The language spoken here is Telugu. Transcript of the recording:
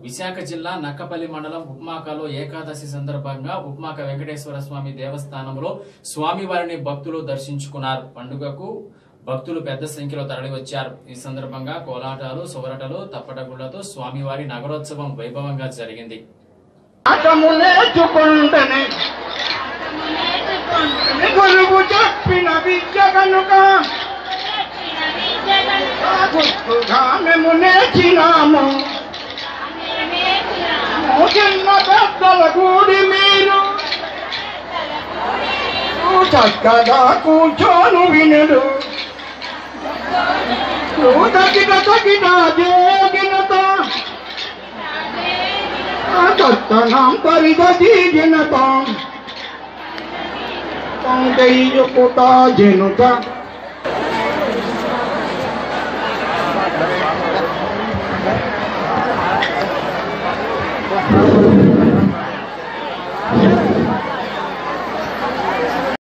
విశాఖ జిల్లా నక్కపల్లి మండలం ఉప్మాకలో ఏకాదశి సందర్భంగా ఉప్మాక వెంకటేశ్వర స్వామి దేవస్థానంలో స్వామివారిని భక్తులు దర్శించుకున్నారు పండుగకు భక్తులు పెద్ద సంఖ్యలో తరలివచ్చారు ఈ సందర్భంగా కోలాటాలు సొరటలు తప్పటగుళ్లతో స్వామివారి నగరోత్సవం వైభవంగా జరిగింది ఆటము నేర్చుకుంటనే గురువు చెప్పిన విద్య కనుక ఆ గుర్తుగా మేము నేర్చినాము చిన్న పెద్దల కూడి మీరు చక్కగా కూర్చోను వినుడు తగిన తగిన జోగినతో తత్తనాం పరిగీజనతాం పంకైయుకుట జనుత